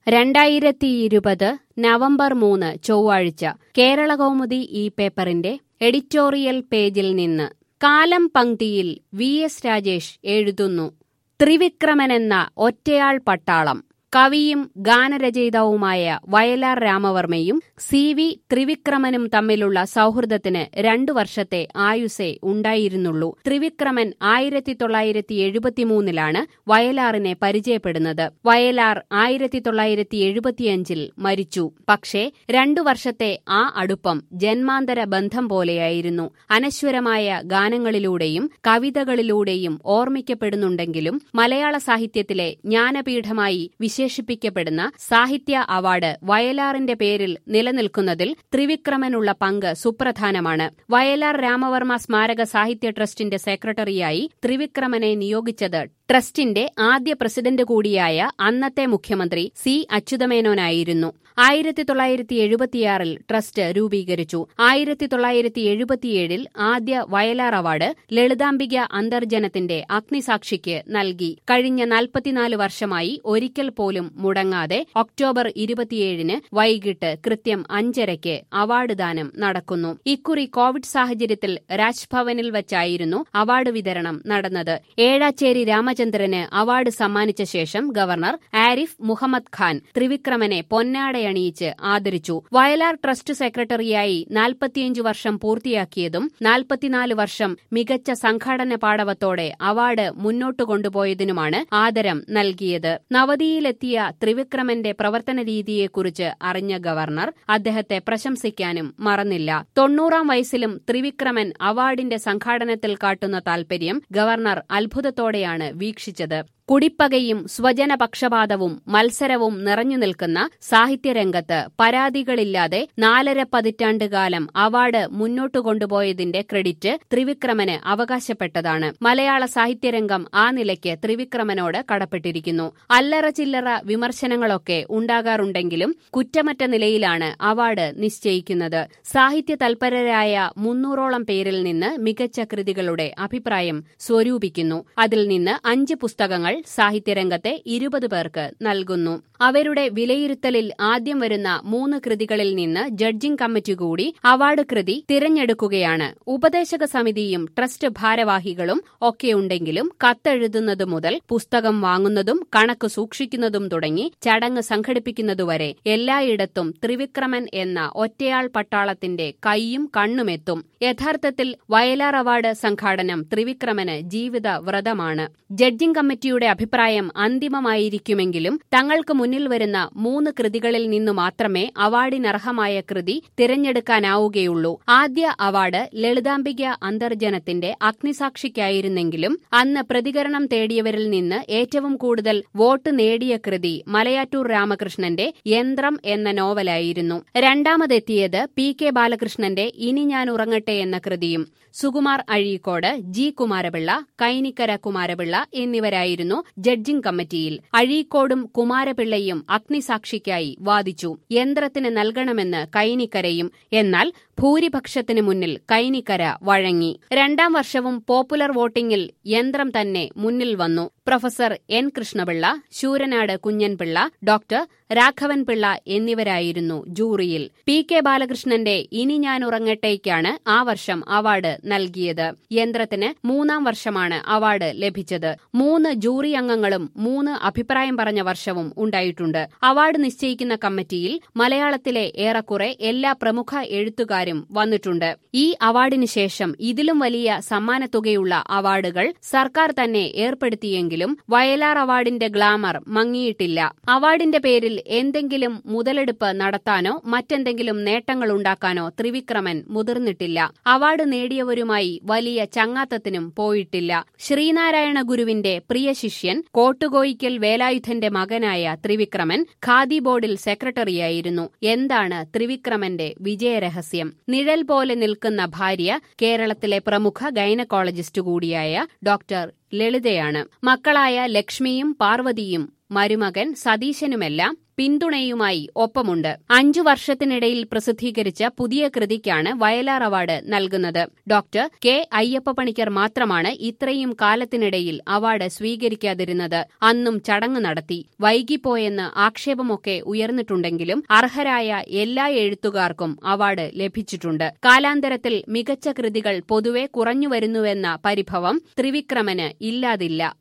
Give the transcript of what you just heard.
രണ്ടായിരത്തി ഇരുപത് നവംബർ മൂന്ന് ചൊവ്വാഴ്ച കേരളകൗമുദി ഈ പേപ്പറിന്റെ എഡിറ്റോറിയൽ പേജിൽ നിന്ന് കാലം പങ്ക്തിയിൽ വി എസ് രാജേഷ് എഴുതുന്നു ത്രിവിക്രമനെന്ന ഒറ്റയാൾ പട്ടാളം കവിയും ഗാനരചയിതാവുമായ വയലാർ രാമവർമ്മയും സി വി ത്രിവിക്രമനും തമ്മിലുള്ള സൗഹൃദത്തിന് രണ്ടു വർഷത്തെ ആയുസേ ഉണ്ടായിരുന്നുള്ളൂ ത്രിവിക്രമൻ ആയിരത്തി തൊള്ളായിരത്തി എഴുപത്തിമൂന്നിലാണ് വയലാറിനെ പരിചയപ്പെടുന്നത് വയലാർ ആയിരത്തി തൊള്ളായിരത്തി എഴുപത്തിയഞ്ചിൽ മരിച്ചു പക്ഷേ രണ്ടു വർഷത്തെ ആ അടുപ്പം ജന്മാന്തര ബന്ധം പോലെയായിരുന്നു അനശ്വരമായ ഗാനങ്ങളിലൂടെയും കവിതകളിലൂടെയും ഓർമ്മിക്കപ്പെടുന്നുണ്ടെങ്കിലും മലയാള സാഹിത്യത്തിലെ ജ്ഞാനപീഠമായി വിശേഷിപ്പിക്കപ്പെടുന്ന സാഹിത്യ അവാർഡ് വയലാറിന്റെ പേരിൽ നിലനിൽക്കുന്നതിൽ ത്രിവിക്രമനുള്ള പങ്ക് സുപ്രധാനമാണ് വയലാർ രാമവർമ്മ സ്മാരക സാഹിത്യ ട്രസ്റ്റിന്റെ സെക്രട്ടറിയായി ത്രിവിക്രമനെ നിയോഗിച്ചത് ട്രസ്റ്റിന്റെ ആദ്യ പ്രസിഡന്റ് കൂടിയായ അന്നത്തെ മുഖ്യമന്ത്രി സി അച്യുതമേനോനായിരുന്നു ആയിരത്തി തൊള്ളായിരത്തി എഴുപത്തിയാറിൽ ട്രസ്റ്റ് രൂപീകരിച്ചു ആയിരത്തി തൊള്ളായിരത്തി എഴുപത്തിയേഴിൽ ആദ്യ വയലാർ അവാർഡ് ലളിതാംബിക അന്തർജനത്തിന്റെ അഗ്നിസാക്ഷിക്ക് നൽകി കഴിഞ്ഞ നാൽപ്പത്തിനാല് വർഷമായി ഒരിക്കൽ പോലും മുടങ്ങാതെ ഒക്ടോബർ ഇരുപത്തിയേഴിന് വൈകിട്ട് കൃത്യം അഞ്ചരയ്ക്ക് അവാർഡ് ദാനം നടക്കുന്നു ഇക്കുറി കോവിഡ് സാഹചര്യത്തിൽ രാജ്ഭവനിൽ വച്ചായിരുന്നു അവാർഡ് വിതരണം നടന്നത് ഏഴാച്ചേരി രാമചന്ദ്രന് അവാർഡ് സമ്മാനിച്ച ശേഷം ഗവർണർ ആരിഫ് മുഹമ്മദ് ഖാൻ ത്രിവിക്രമനെ പൊന്നാടയണിയിച്ച് ആദരിച്ചു വയലാർ ട്രസ്റ്റ് സെക്രട്ടറിയായി നാൽപ്പത്തിയഞ്ച് വർഷം പൂർത്തിയാക്കിയതും നാൽപ്പത്തിനാല് വർഷം മികച്ച സംഘാടന പാടവത്തോടെ അവാർഡ് മുന്നോട്ടു കൊണ്ടുപോയതിനുമാണ് ആദരം നൽകിയത് നവതിയിലെത്തിയ ത്രിവിക്രമന്റെ പ്രവർത്തന രീതിയെക്കുറിച്ച് അറിഞ്ഞ ഗവർണർ അദ്ദേഹത്തെ പ്രശംസിക്കാനും മറന്നില്ല തൊണ്ണൂറാം വയസ്സിലും ത്രിവിക്രമൻ അവാർഡിന്റെ സംഘാടനത്തിൽ കാട്ടുന്ന താൽപര്യം ഗവർണർ അത്ഭുതത്തോടെയാണ് വീക്ഷിച്ചത് കുടിപ്പകയും സ്വജനപക്ഷപാതവും മത്സരവും നിറഞ്ഞു നിൽക്കുന്ന സാഹിത്യരംഗത്ത് പരാതികളില്ലാതെ നാലര പതിറ്റാണ്ടുകാലം അവാർഡ് മുന്നോട്ടു കൊണ്ടുപോയതിന്റെ ക്രെഡിറ്റ് ത്രിവിക്രമന് അവകാശപ്പെട്ടതാണ് മലയാള സാഹിത്യരംഗം ആ നിലയ്ക്ക് ത്രിവിക്രമനോട് കടപ്പെട്ടിരിക്കുന്നു അല്ലറ ചില്ലറ വിമർശനങ്ങളൊക്കെ ഉണ്ടാകാറുണ്ടെങ്കിലും കുറ്റമറ്റ നിലയിലാണ് അവാർഡ് നിശ്ചയിക്കുന്നത് സാഹിത്യ തൽപരരായ മുന്നൂറോളം പേരിൽ നിന്ന് മികച്ച കൃതികളുടെ അഭിപ്രായം സ്വരൂപിക്കുന്നു അതിൽ നിന്ന് അഞ്ച് പുസ്തകങ്ങൾ സാഹിത്യരംഗത്തെ ഇരുപത് പേർക്ക് നൽകുന്നു അവരുടെ വിലയിരുത്തലിൽ ആദ്യം വരുന്ന മൂന്ന് കൃതികളിൽ നിന്ന് ജഡ്ജിംഗ് കമ്മിറ്റി കൂടി അവാർഡ് കൃതി തിരഞ്ഞെടുക്കുകയാണ് ഉപദേശക സമിതിയും ട്രസ്റ്റ് ഭാരവാഹികളും ഒക്കെയുണ്ടെങ്കിലും കത്തെഴുതുന്നത് മുതൽ പുസ്തകം വാങ്ങുന്നതും കണക്ക് സൂക്ഷിക്കുന്നതും തുടങ്ങി ചടങ്ങ് സംഘടിപ്പിക്കുന്നതുവരെ എല്ലായിടത്തും ത്രിവിക്രമൻ എന്ന ഒറ്റയാൾ പട്ടാളത്തിന്റെ കൈയും കണ്ണുമെത്തും യഥാർത്ഥത്തിൽ വയലാർ അവാർഡ് സംഘാടനം ത്രിവിക്രമന് ജീവിത വ്രതമാണ് ജഡ്ജിംഗ് കമ്മിറ്റിയുടെ അഭിപ്രായം അന്തിമമായിരിക്കുമെങ്കിലും തങ്ങൾക്ക് മുന്നിൽ വരുന്ന മൂന്ന് കൃതികളിൽ നിന്നു മാത്രമേ അവാർഡിനർഹമായ കൃതി തിരഞ്ഞെടുക്കാനാവുകയുള്ളൂ ആദ്യ അവാർഡ് ലളിതാംബിക അന്തർജനത്തിന്റെ അഗ്നിസാക്ഷിക്കായിരുന്നെങ്കിലും അന്ന് പ്രതികരണം തേടിയവരിൽ നിന്ന് ഏറ്റവും കൂടുതൽ വോട്ട് നേടിയ കൃതി മലയാറ്റൂർ രാമകൃഷ്ണന്റെ യന്ത്രം എന്ന നോവലായിരുന്നു രണ്ടാമതെത്തിയത് പി കെ ബാലകൃഷ്ണന്റെ ഇനി ഞാൻ ഉറങ്ങട്ടെ എന്ന കൃതിയും സുകുമാർ അഴീക്കോട് ജി കുമാരപിള്ള കൈനിക്കര കുമാരപിള്ള എന്നിവരായിരുന്നു ജഡ്ജിംഗ് കമ്മിറ്റിയിൽ അഴീക്കോടും കുമാരപിള്ളയും അഗ്നിസാക്ഷിക്കായി വാദിച്ചു യന്ത്രത്തിന് നൽകണമെന്ന് കൈനിക്കരയും എന്നാൽ ഭൂരിപക്ഷത്തിന് മുന്നിൽ കൈനിക്കര വഴങ്ങി രണ്ടാം വർഷവും പോപ്പുലർ വോട്ടിംഗിൽ യന്ത്രം തന്നെ മുന്നിൽ വന്നു professor N Krishnapilla Sooranad Kunjanpilla doctor Raghavan Pillai എന്നിവരായിരുന്നു ജൂറിയിൽ പി കെ ബാലകൃഷ്ണന്റെ ഇനി ഞാൻ ഉറങ്ങട്ടേക്കാണ് ആ വർഷം അവാർഡ് നൽകിയത് യന്ത്രത്തിന് മൂന്നാം വർഷമാണ് അവാർഡ് ലഭിച്ചത് മൂന്ന് ജൂറി അംഗങ്ങളും മൂന്ന് അഭിപ്രായം പറഞ്ഞ വർഷവും ഉണ്ടായിട്ടുണ്ട് അവാർഡ് നിശ്ചയിക്കുന്ന കമ്മിറ്റിയിൽ മലയാളത്തിലെ ഏറെക്കുറെ എല്ലാ പ്രമുഖ എഴുത്തുകാരും വന്നിട്ടുണ്ട് ഈ അവാർഡിന് ശേഷം ഇതിലും വലിയ സമ്മാനത്തുകയുള്ള അവാർഡുകൾ സർക്കാർ തന്നെ ഏർപ്പെടുത്തിയെങ്കിലും വയലാർ അവാർഡിന്റെ ഗ്ലാമർ മങ്ങിയിട്ടില്ല അവാർഡിന്റെ പേരിൽ എന്തെങ്കിലും മുതലെടുപ്പ് നടത്താനോ മറ്റെന്തെങ്കിലും നേട്ടങ്ങൾ ഉണ്ടാക്കാനോ ത്രിവിക്രമൻ മുതിർന്നിട്ടില്ല അവാർഡ് നേടിയവരുമായി വലിയ ചങ്ങാത്തത്തിനും പോയിട്ടില്ല ശ്രീനാരായണ ഗുരുവിന്റെ പ്രിയ ശിഷ്യൻ കോട്ടുകോയിക്കൽ വേലായുധന്റെ മകനായ ത്രിവിക്രമൻ ഖാദി ബോർഡിൽ സെക്രട്ടറിയായിരുന്നു എന്താണ് ത്രിവിക്രമന്റെ വിജയരഹസ്യം നിഴൽ പോലെ നിൽക്കുന്ന ഭാര്യ കേരളത്തിലെ പ്രമുഖ ഗൈനക്കോളജിസ്റ്റ് കൂടിയായ ഡോക്ടർ ലളിതയാണ് മക്കളായ ലക്ഷ്മിയും പാർവതിയും മരുമകൻ സതീശനുമെല്ലാം പിന്തുണയുമായി ഒപ്പമുണ്ട് അഞ്ചു വർഷത്തിനിടയിൽ പ്രസിദ്ധീകരിച്ച പുതിയ കൃതിക്കാണ് വയലാർ അവാർഡ് നൽകുന്നത് ഡോക്ടർ കെ അയ്യപ്പ പണിക്കർ മാത്രമാണ് ഇത്രയും കാലത്തിനിടയിൽ അവാർഡ് സ്വീകരിക്കാതിരുന്നത് അന്നും ചടങ്ങ് നടത്തി വൈകിപ്പോയെന്ന് ആക്ഷേപമൊക്കെ ഉയർന്നിട്ടുണ്ടെങ്കിലും അർഹരായ എല്ലാ എഴുത്തുകാർക്കും അവാർഡ് ലഭിച്ചിട്ടുണ്ട് കാലാന്തരത്തിൽ മികച്ച കൃതികൾ പൊതുവെ കുറഞ്ഞുവരുന്നുവെന്ന പരിഭവം ത്രിവിക്രമന് ഇല്ലാതില്ല